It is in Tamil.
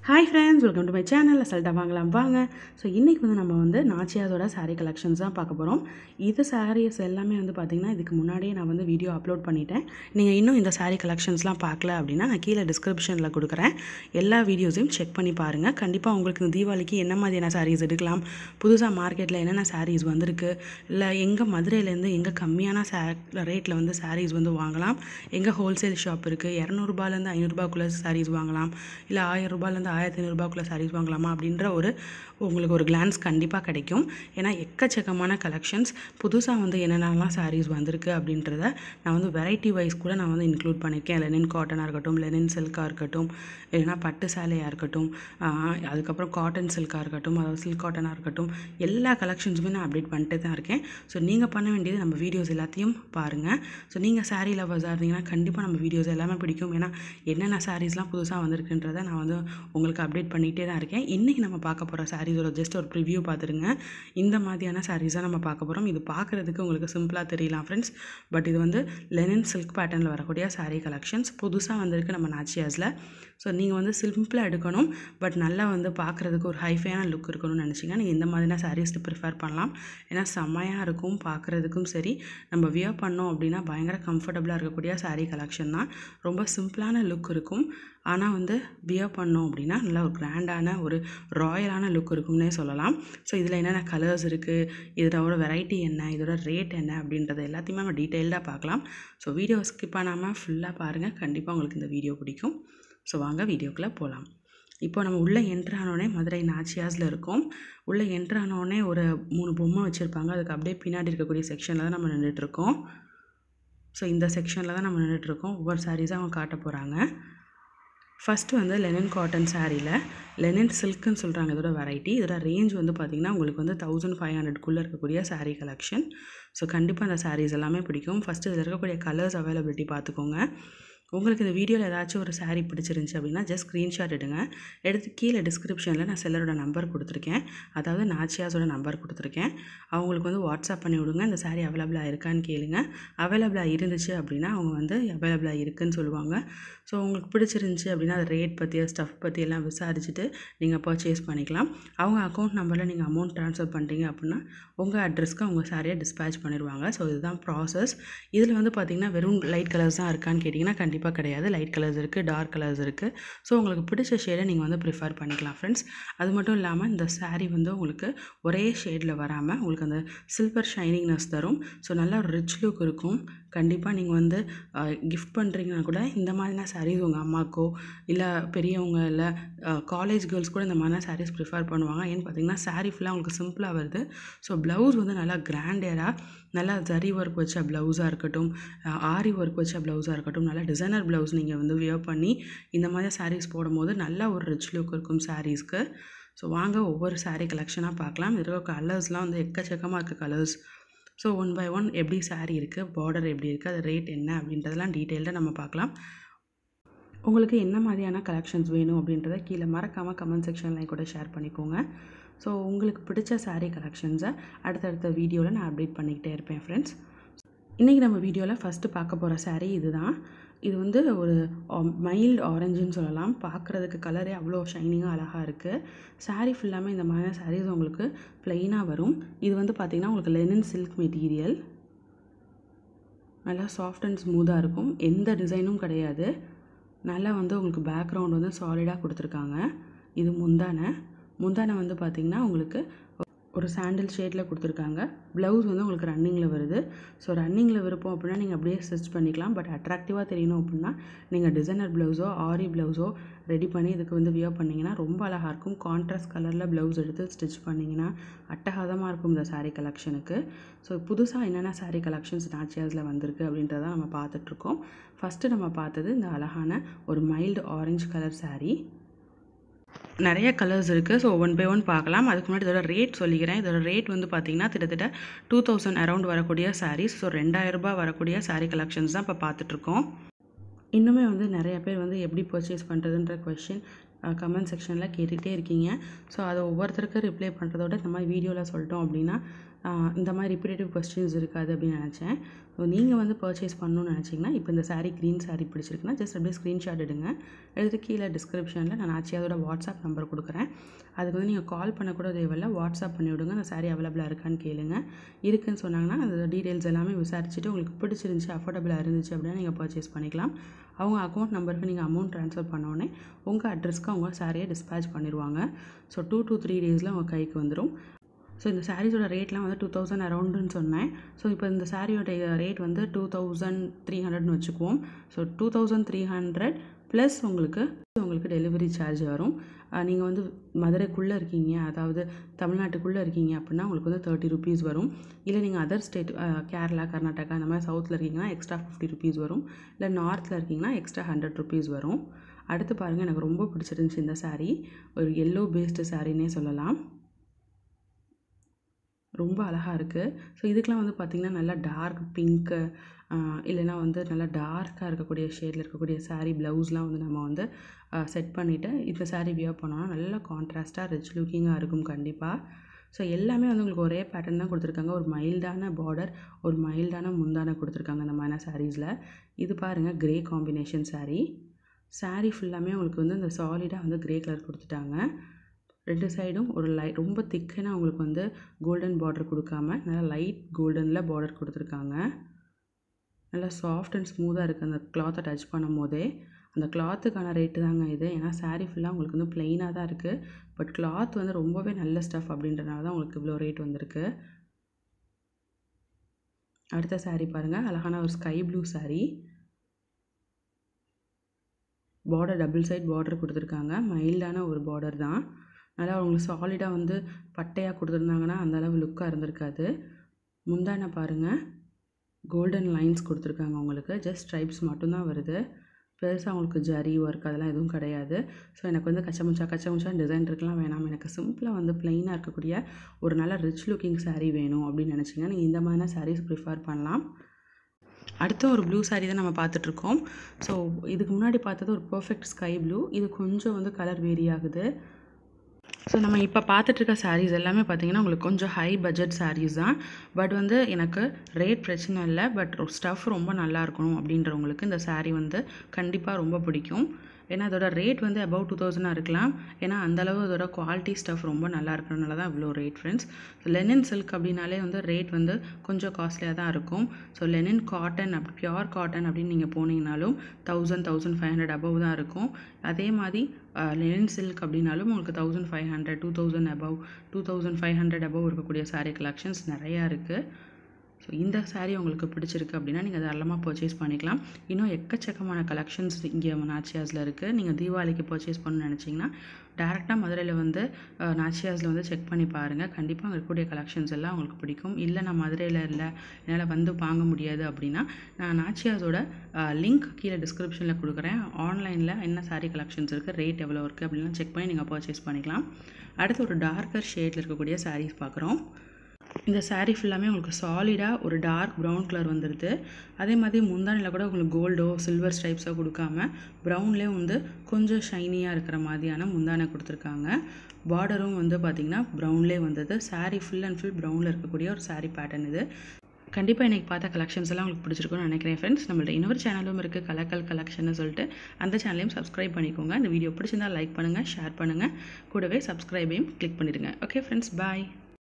hi friends welcome to my channel அசல்ட்டாக வாங்கலாம் வாங்க ஸோ இன்றைக்கி வந்து நம்ம வந்து நாச்சியாஸோட saree கலெக்ஷன்ஸ் தான் பார்க்க போகிறோம் இது sarees எல்லாமே வந்து பார்த்திங்கன்னா இதுக்கு முன்னாடியே நான் வந்து வீடியோ அப்லோட் பண்ணிட்டேன் நீங்கள் இன்னும் இந்த saree கலெக்ஷன்ஸ்லாம் பார்க்கல அப்படின்னா நான் கீழே டிஸ்கிரிப்ஷனில் கொடுக்குறேன் எல்லா வீடியோஸையும் செக் பண்ணி பாருங்கள் கண்டிப்பாக உங்களுக்கு இந்த தீபாவளிக்கு என்ன மாதிரியான sarees எடுக்கலாம் புதுசாக மார்க்கெட்டில் என்னென்ன sarees வந்திருக்கு இல்லை எங்கே மதுரையிலேருந்து எங்கே கம்மியான சே ரேட்டில் வந்து sarees வந்து வாங்கலாம் எங்கே ஹோல்சேல் ஷாப் இருக்குது இரநூறுபாலேருந்து ஐநூறுரூபாக்குள்ளே sarees வாங்கலாம் இல்லை ஆயிரம் ரூபாயிலேருந்து ஆயிரத்தி ஐநூறுரூபாக்குள்ளே sarees வாங்கலாமா அப்படின்ற ஒரு உங்களுக்கு ஒரு கிளான்ஸ் கண்டிப்பாக கிடைக்கும் ஏன்னா எக்கச்சக்கமான கலெக்ஷன்ஸ் புதுசாக வந்து என்னென்னலாம் sarees வந்திருக்கு அப்படின்றத நான் வந்து வெரைட்டி வைஸ் கூட நான் வந்து இன்க்ளூட் பண்ணியிருக்கேன் லெனின் காட்டனாக இருக்கட்டும் லெனின் சில்காக இருக்கட்டும் இல்லைன்னா பட்டு சேலையாக இருக்கட்டும் ஆஹ் அதுக்கப்புறம் காட்டன் சில்காக இருக்கட்டும் அதாவது சில்க் காட்டனாக இருக்கட்டும் எல்லா கலெக்ஷன்ஸுமே நான் அப்டேட் பண்ணிட்டு தான் இருக்கேன் ஸோ நீங்கள் பண்ண வேண்டியது நம்ம வீடியோஸ் எல்லாத்தையும் பாருங்கள் ஸோ நீங்கள் saree லவர்ஸாக இருந்தீங்கன்னா கண்டிப்பாக நம்ம வீடியோஸ் எல்லாமே பிடிக்கும் ஏன்னா என்னென்ன சாரீஸ்லாம் புதுசாக வந்திருக்குன்றதை நான் வந்து உங்களுக்கு அப்டேட் பண்ணிகிட்டே தான் இருக்கேன் இன்றைக்கி நம்ம பார்க்க போகிற சாரீஸோட ஜஸ்ட் ஒரு ப்ரிவ்யூ பார்த்துருங்க இந்த மாதிரியான sarees தான் நம்ம பார்க்க போகிறோம் இது பார்க்குறதுக்கு உங்களுக்கு சிம்பிளாக தெரியலாம் ஃப்ரெண்ட்ஸ் பட் இது வந்து லெனின் சில்க் பேட்டர்னில் வரக்கூடிய saree கலெக்ஷன்ஸ் புதுசாக வந்திருக்கு நம்ம நாச்சியாஸில் ஸோ நீங்கள் வந்து சிம்பிளாக எடுக்கணும் பட் நல்லா வந்து பார்க்குறதுக்கு ஒரு ஹைஃபையான லுக் இருக்கணும்னு நினச்சிங்கன்னா நீங்கள் இந்த மாதிரியான sarees ப்ரிஃபர் பண்ணலாம் ஏன்னா செம்மையாக இருக்கும் பார்க்குறதுக்கும் சரி நம்ம வியர் பண்ணோம் அப்படின்னா பயங்கர கம்ஃபர்டபுளாக இருக்கக்கூடிய saree கலெக்ஷன் தான் ரொம்ப சிம்பிளான லுக் இருக்கும் ஆனால் வந்து வியர் பண்ணோம் அப்படின்னா நல்லா ஒரு கிராண்டான ஒரு ராயலான லுக் இருக்கும்னே சொல்லலாம் ஸோ இதில் என்னென்ன கலர்ஸ் இருக்குது இதோட வெரைட்டி என்ன இதோட ரேட் என்ன அப்படின்றத எல்லாத்தையுமே நம்ம டீட்டெயில்டாக பார்க்கலாம் ஸோ வீடியோ ஸ்கிப் பண்ணாமல் ஃபுல்லாக பாருங்கள் கண்டிப்பாக உங்களுக்கு இந்த வீடியோ பிடிக்கும் ஸோ வாங்க வீடியோக்குள்ளே போகலாம் இப்போ நம்ம உள்ளே என்ட்ரு ஆனோடனே மதுரை நாச்சியாஸில் இருக்கோம் உள்ளே என்ட்ரு ஆனோடனே ஒரு மூணு பொம்மை வச்சுருப்பாங்க அதுக்கு அப்படியே பின்னாடி இருக்கக்கூடிய செக்ஷனில் தான் நம்ம நின்றுட்டுருக்கோம் ஸோ இந்த செக்ஷனில் தான் நம்ம நின்றுட்டுருக்கோம் ஒவ்வொரு சாரீஸாக அவங்க காட்ட போகிறாங்க ஃபஸ்ட்டு வந்து லெனின் காட்டன் சாரியில் லெனின் சில்க்குன்னு சொல்கிறாங்க இதோட வெரைட்டி இதோட ரேஞ்ச் வந்து பார்த்திங்கன்னா உங்களுக்கு வந்து தௌசண்ட் ஃபைவ் ஹண்ட்ரட்குள்ளே இருக்கக்கூடிய saree கலெக்ஷன் ஸோ கண்டிப்பாக அந்த sarees எல்லாமே பிடிக்கும் ஃபஸ்ட்டு இதில் இருக்கக்கூடிய கலர்ஸ் அவைலபிலிட்டி பார்த்துக்கோங்க உங்களுக்கு இந்த வீடியோவில் ஏதாச்சும் ஒரு saree பிடிச்சிருந்துச்சி அப்படின்னா ஜஸ்ட் ஸ்க்ரீன்ஷாட் எடுங்க எடுத்து கீழே டிஸ்கிரிப்ஷனில் நான் செல்லரோட நம்பர் கொடுத்துருக்கேன் அதாவது நாச்சியாஸோட நம்பர் கொடுத்துருக்கேன் அவங்களுக்கு வந்து வாட்ஸ்அப் பண்ணி விடுங்க இந்த saree அவைலபிளாக இருக்கான்னு கேளுங்க அவைலபிளாக இருந்துச்சு அப்படின்னா அவங்க வந்து அவைலபிளாக இருக்குன்னு சொல்லுவாங்க ஸோ உங்களுக்கு பிடிச்சிருந்துச்சி அப்படின்னா அது ரேட் பற்றி ஸ்டஃப் பற்றி எல்லாம் விசாரிச்சுட்டு நீங்கள் பர்ச்சேஸ் பண்ணிக்கலாம் அவங்க அக்கௌண்ட் நம்பரில் நீங்கள் அமௌண்ட் ட்ரான்ஸ்ஃபர் பண்ணிட்டீங்க அப்படின்னா உங்கள் அட்ரஸ்க்கு அவங்க சாரியை டிஸ்பேச் பண்ணிடுவாங்க ஸோ இதுதான் ப்ராசஸ் இதில் வந்து பார்த்திங்கன்னா வெறும் லைட் கலர்ஸ் தான் இருக்கான்னு கேட்டிங்கன்னா கண்டிப்பாக கிடையாது லைட் கலர்ஸ் இருக்குது டார்க் கலர்ஸ் இருக்குது ஸோ உங்களுக்கு பிடிச்ச ஷேடை நீங்கள் வந்து ப்ரிஃபர் பண்ணிக்கலாம் ஃப்ரெண்ட்ஸ் அது மட்டும் இல்லாமல் இந்த saree வந்து உங்களுக்கு ஒரே ஷேடில் வராமல் உங்களுக்கு அந்த சில்வர் ஷைனிங்னஸ் தரும் ஸோ நல்ல ஒரு ரிச் லுக் இருக்கும் கண்டிப்பாக நீங்கள் வந்து கிஃப்ட் பண்ணுறீங்கன்னா கூட இந்த மாதிரியான sarees உங்கள் அம்மாக்கோ இல்லை பெரியவங்க இல்லை காலேஜ் கேர்ள்ஸ் கூட இந்த மாதிரியான sarees ப்ரிஃபர் பண்ணுவாங்க ஏன்னு பார்த்தீங்கன்னா saree ஃபுல்லாக உங்களுக்கு சிம்பிளாக வருது ஸோ ப்ளவுஸ் வந்து நல்லா கிராண்டேராக நல்லா ஜரி ஒர்க் வச்ச ப்ளவுஸாக இருக்கட்டும் அஹ் ஆரி ஒர்க் வச்ச ப்ளவுஸாக இருக்கட்டும் நல்லா டிசைனர் ப்ளவுஸ் நீங்கள் வந்து வியர் பண்ணி இந்த மாதிரி sarees போடும்போது நல்லா ஒரு ரிச் லுக் இருக்கும் சாரீஸ்க்கு ஸோ வாங்க ஒவ்வொரு saree கலெக்ஷனாக பார்க்கலாம் இதில் இருக்க கலர்ஸ்லாம் வந்து எக்கச்சக்கமாக இருக்க colours so one by one எப்படி saree இருக்குது பார்டர் எப்படி இருக்குது அது ரேட் என்ன அப்படின்றதெல்லாம் டீட்டெயில்டாக நம்ம பார்க்கலாம் உங்களுக்கு என்ன மாதிரியான கலெக்ஷன்ஸ் வேணும் அப்படின்றத கீழே மறக்காமல் கமெண்ட் செக்ஷனில் கூட ஷேர் பண்ணிக்கோங்க ஸோ உங்களுக்கு பிடிச்ச saree கலெக்ஷன்ஸை அடுத்தடுத்த வீடியோவில் நான் அப்டேட் பண்ணிக்கிட்டே இருப்பேன் ஃப்ரெண்ட்ஸ் இன்றைக்கி நம்ம வீடியோவில் ஃபஸ்ட்டு பார்க்க போகிற saree இதுதான் இது வந்து ஒரு மைல்டு ஆரஞ்சுன்னு சொல்லலாம் பார்க்குறதுக்கு கலரே அவ்வளோ ஷைனிங்காக அழகாக இருக்குது saree ஃபுல்லாமே இந்த மாதிரியான sarees உங்களுக்கு ப்ளெயினாக வரும் இது வந்து பார்த்திங்கன்னா உங்களுக்கு லெனின் சில்க் மெட்டீரியல் நல்லா சாஃப்ட் அண்ட் ஸ்மூத்தாக இருக்கும் எந்த டிசைனும் கிடையாது நல்லா வந்து உங்களுக்கு பேக்ரவுண்ட் வந்து சாலிடாக கொடுத்துருக்காங்க இது முந்தானை முந்தானை வந்து பார்த்திங்கன்னா உங்களுக்கு ஒரு சாண்டில் ஷேடில் கொடுத்துருக்காங்க ப்ளவுஸ் வந்து உங்களுக்கு ரன்னிங்கில் வருது ஸோ ரன்னிங்கில் விருப்பம் அப்படின்னா நீங்கள் அப்படியே ஸ்டிச் பண்ணிக்கலாம் பட் அட்ராக்டிவாக தெரியணும் அப்படின்னா நீங்கள் டிசைனர் ப்ளவுஸோ ஆரி ப்ளவுஸோ ரெடி பண்ணி இதுக்கு வந்து வியர் பண்ணிங்கன்னா ரொம்ப அழகாக இருக்கும் கான்ட்ராஸ்ட் கலரில் ப்ளவுஸ் எடுத்து ஸ்டிச் பண்ணிங்கன்னா அட்டகாசமாக இருக்கும் இந்த saree கலெக்ஷனுக்கு ஸோ புதுசாக என்னென்ன saree கலெக்ஷன்ஸ் நாச்சியாஸில் வந்திருக்கு அப்படின்றத நம்ம பார்த்துட்ருக்கோம் ஃபஸ்ட்டு நம்ம பார்த்தது இந்த அழகான ஒரு மைல்டு ஆரஞ்சு கலர் saree நிறைய கலர்ஸ் இருக்குது ஸோ ஒன் பை ஒன் பார்க்கலாம் அதுக்கு முன்னாடி இதோட ரேட் சொல்லிக்கிறேன் இதோட ரேட் வந்து பார்த்தீங்கன்னா கிட்டத்தட்ட டூ தௌசண்ட் அரௌண்ட் வரக்கூடிய sarees ஸோ ரெண்டாயிரம் ரூபாய் வரக்கூடிய saree கலெக்ஷன்ஸ் தான் இப்போ பார்த்துட்ருக்கோம் இன்னுமே வந்து நிறைய பேர் வந்து எப்படி பர்ச்சேஸ் பண்ணுறதுன்ற கொஷின் கமெண்ட் செக்ஷனில் கேட்டுகிட்டே இருக்கீங்க ஸோ அதை ஒவ்வொருத்தருக்கு ரிப்ளை பண்ணுறதோட இந்த மாதிரி வீடியோவில் சொல்லிட்டோம் அப்படின்னா ஆஹ் இந்த மாதிரி ரிப்பீட்டேட்டிவ் கொஸ்டின்ஸ் இருக்காது அப்படின்னு நினச்சேன் ஸோ நீங்கள் வந்து பர்ச்சேஸ் பண்ணணும்னு நினச்சிங்கன்னா இப்போ இந்த saree க்ரீன் saree பிடிச்சிருக்குன்னா ஜஸ்ட் அப்படியே ஸ்க்ரீன்ஷாட் எடுங்க எடுத்து கீழே டிஸ்கிரிப்ஷனில் நான் ஆச்சியாதோட வாட்ஸ்அப் நம்பர் கொடுக்குறேன் அதுக்கு வந்து நீங்கள் கால் பண்ணக்கூட தேவையில்ல வாட்ஸ்அப் பண்ணி விடுங்க அந்த saree அவைலபிளாக இருக்கான்னு கேளுங்க இருக்குன்னு சொன்னாங்கன்னா அந்த டீட்டெயில்ஸ் எல்லாமே விசாரிச்சுட்டு உங்களுக்கு பிடிச்சிருந்துச்சி அஃபோர்டபுளாக இருந்துச்சு அப்படின்னா நீங்கள் பர்ச்சேஸ் பண்ணிக்கலாம் அவங்க அக்கௌண்ட் நம்பருக்கு நீங்கள் அமௌண்ட் ட்ரான்ஸ்ஃபர் பண்ணோடனே உங்கள் அட்ரஸ்க்கு அவங்க சாரியை டிஸ்பேச் பண்ணிடுவாங்க ஸோ டூ to த்ரீ டேஸில் உங்கள் கைக்கு வந்துடும் ஸோ இந்த சாரீஸோட ரேட்லாம் வந்து டூ தௌசண்ட் அரௌண்டுன்னு சொன்னேன் ஸோ இப்போ இந்த சாரியோட ரேட் வந்து டூ தௌசண்ட் த்ரீ ஹண்ட்ரட்னு வச்சுக்குவோம் so two thousand three hundred plus உங்களுக்கு உங்களுக்கு டெலிவரி சார்ஜ் வரும் நீங்கள் வந்து மதுரைக்குள்ளே இருக்கீங்க அதாவது தமிழ்நாட்டுக்குள்ளே இருக்கீங்க அப்படின்னா உங்களுக்கு வந்து தேர்ட்டி ருபீஸ் வரும் இல்லை நீங்கள் அதர் ஸ்டேட் கேரளா கர்நாடகா அந்த மாதிரி சவுத்தில் இருக்கீங்கன்னா எக்ஸ்ட்ரா ஃபிஃப்டி ருபீஸ் வரும் இல்லை நார்த்தில் இருக்கீங்கன்னா எக்ஸ்ட்ரா ஹண்ட்ரட் ருபீஸ் வரும் அடுத்து பாருங்கள் எனக்கு ரொம்ப பிடிச்சிருந்துச்சி இந்த saree ஒரு எல்லோ பேஸ்டு சாரின்னே சொல்லலாம் ரொம்ப அழகாக இருக்குது ஸோ இதுக்கெலாம் வந்து பார்த்திங்கன்னா நல்லா டார்க் பிங்க்கு இல்லைன்னா வந்து நல்லா டார்க்காக இருக்கக்கூடிய ஷேடில் இருக்கக்கூடிய saree ப்ளவுஸ்லாம் வந்து நம்ம வந்து செட் பண்ணிவிட்டு இந்த saree வியர் பண்ணோன்னா நல்லா கான்ட்ராஸ்ட்டாக ரிச் லுக்கிங்காக இருக்கும் கண்டிப்பாக ஸோ எல்லாமே வந்து உங்களுக்கு ஒரே பேட்டர்ன் தான் கொடுத்துருக்காங்க ஒரு மைல்டான பார்டர் ஒரு மைல்டான முந்தான கொடுத்துருக்காங்க அந்த மாதிரி சாரீஸில் இது பாருங்கள் கிரே காம்பினேஷன் saree saree ஃபுல்லாமே உங்களுக்கு வந்து இந்த சாலிடாக வந்து கிரே கலர் கொடுத்துட்டாங்க ரெண்டு சைடும் ஒரு லை ரொம்ப திக்கான உங்களுக்கு வந்து கோல்டன் பார்டர் கொடுக்காம நல்லா லைட் கோல்டனில் பார்டர் கொடுத்துருக்காங்க நல்லா சாஃப்ட் அண்ட் ஸ்மூத்தாக இருக்குது அந்த கிளாத்தை டச் பண்ணும் போதே அந்த கிளாத்துக்கான ரேட்டு தாங்க இது ஏன்னா saree ஃபுல்லாக உங்களுக்கு வந்து ப்ளெயினாக தான் இருக்குது பட் கிளாத் வந்து ரொம்பவே நல்ல ஸ்டஃப் அப்படின்றனால தான் உங்களுக்கு இவ்வளோ ரேட் வந்திருக்கு அடுத்த saree பாருங்கள் அழகான ஒரு sky blue saree border double side border கொடுத்துருக்காங்க மைல்டான ஒரு பார்டர் தான் நல்லா அவங்களுக்கு சாலிடாக வந்து பட்டையாக கொடுத்துருந்தாங்கன்னா அந்த அளவு லுக்காக இருந்திருக்காது முந்தான பாருங்கள் கோல்டன் லைன்ஸ் கொடுத்துருக்காங்க உங்களுக்கு ஜஸ்ட் ஸ்ட்ரைப்ஸ் மட்டும்தான் வருது பெருசாக உங்களுக்கு ஜரி ஒர்க் அதெல்லாம் எதுவும் கிடையாது ஸோ எனக்கு வந்து கச்சமுச்சா கச்சமுச்சா டிசைன் இருக்கலாம் வேணாம் எனக்கு சிம்பிளாக வந்து ப்ளெயினாக இருக்கக்கூடிய ஒரு நல்ல ரிச் லுக்கிங் saree வேணும் அப்படின்னு நினச்சிங்கன்னா நீங்கள் இந்த மாதிரியான sarees ப்ரிஃபர் பண்ணலாம் அடுத்த ஒரு ப்ளூ saree தான் நம்ம பார்த்துட்ருக்கோம் ஸோ இதுக்கு முன்னாடி பார்த்தது ஒரு பர்ஃபெக்ட் ஸ்கை ப்ளூ இது கொஞ்சம் வந்து கலர் வேரி ஆகுது ஸோ நம்ம இப்போ பார்த்துட்ருக்க sarees எல்லாமே பார்த்தீங்கன்னா உங்களுக்கு கொஞ்சம் ஹை பட்ஜெட் sarees தான் பட் வந்து எனக்கு ரேட் பிரச்சனை இல்லை பட் ஸ்டஃப் ரொம்ப நல்லா இருக்கணும் அப்படின்றவங்களுக்கு இந்த saree வந்து கண்டிப்பாக ரொம்ப பிடிக்கும் ஏன்னா அதோட ரேட் வந்து அபவ் டூ தௌசண்டாக இருக்கலாம் ஏன்னா அந்தளவு அதோட குவாலிட்டி ஸ்டஃப் ரொம்ப நல்லா இருக்கிறனால தான் இவ்வளோ rate friends so linen silk அப்படின்னாலே வந்து ரேட் வந்து கொஞ்சம் காஸ்ட்லியாக தான் இருக்கும் ஸோ லெனின் காட்டன் அப்படி பியோர் காட்டன் அப்படின்னு நீங்கள் போனீங்கனாலும் thousand thousand five hundred above தான் இருக்கும் அதே மாதிரி லெனின் சில்க் அப்படின்னாலும் உங்களுக்கு thousand five hundred two thousand above two thousand five hundred above இருக்கக்கூடிய saree கலெக்ஷன்ஸ் நிறையா இருக்குது ஸோ இந்த saree உங்களுக்கு பிடிச்சிருக்கு அப்படின்னா நீங்கள் தாராளமாக பர்ச்சேஸ் பண்ணிக்கலாம் இன்னும் எக்கச்சக்கமான கலெக்ஷன்ஸ் இங்கே நாச்சியாஸில் இருக்குது நீங்கள் தீபாவளிக்கு பர்ச்சேஸ் பண்ணணும்னு நினச்சிங்கன்னா டேரெக்டாக மதுரையில் வந்து அஹ், நாச்சியாஸில் வந்து செக் பண்ணி பாருங்கள் கண்டிப்பாக அங்கே இருக்கக்கூடிய கலெக்ஷன்ஸ் எல்லாம் உங்களுக்கு பிடிக்கும் இல்லை நான் மதுரையில் இல்லை என்னால் வந்து வாங்க முடியாது அப்படின்னா நான் நாச்சியாஸோட லிங்க் கீழே டிஸ்கிரிப்ஷனில் கொடுக்குறேன் ஆன்லைனில் என்ன saree கலெக்ஷன்ஸ் இருக்குது ரேட் எவ்வளோ இருக்குது அப்படின்லாம் செக் பண்ணி நீங்கள் பர்ச்சேஸ் பண்ணிக்கலாம் அடுத்து ஒரு டார்க்கர் ஷேடில் இருக்கக்கூடிய sarees பார்க்குறோம் இந்த saree ஃபுல்லாமே உங்களுக்கு சாலிடாக ஒரு டார்க் ப்ரௌன் கலர் வந்துடுது அதே மாதிரி முந்தானியில் கூட உங்களுக்கு கோல்டோ சில்வர் ஸ்ட்ரைப்ஸோ கொடுக்காம ப்ரௌன்லேயே வந்து கொஞ்சம் ஷைனியாக இருக்கிற மாதிரியான முந்தானை கொடுத்துருக்காங்க பார்டரும் வந்து பார்த்திங்கன்னா ப்ரௌன்லேயே வந்தது saree ஃபுல் அண்ட் ஃபுல் ப்ரௌனில் இருக்கக்கூடிய ஒரு saree பேட்டர்ன் இது கண்டிப்பாக இன்றைக்கி பார்த்த கலெக்ஷன்ஸ் எல்லாம் உங்களுக்கு பிடிச்சிருக்கும்னு நினைக்கிறேன் ஃப்ரெண்ட்ஸ் நம்மள்ட்ட இன்னொரு சேனலும் இருக்குது கலக்கல் கலெக்ஷன் சொல்லிட்டு அந்த சேனலையும் சப்ஸ்கிரைப் பண்ணிக்கோங்க இந்த வீடியோ பிடிச்சிருந்தா லைக் பண்ணுங்கள் ஷேர் பண்ணுங்கள் கூடவே சப்ஸ்கிரைபையும் கிளிக் பண்ணிடுங்க ஓகே ஃப்ரெண்ட்ஸ் பாய்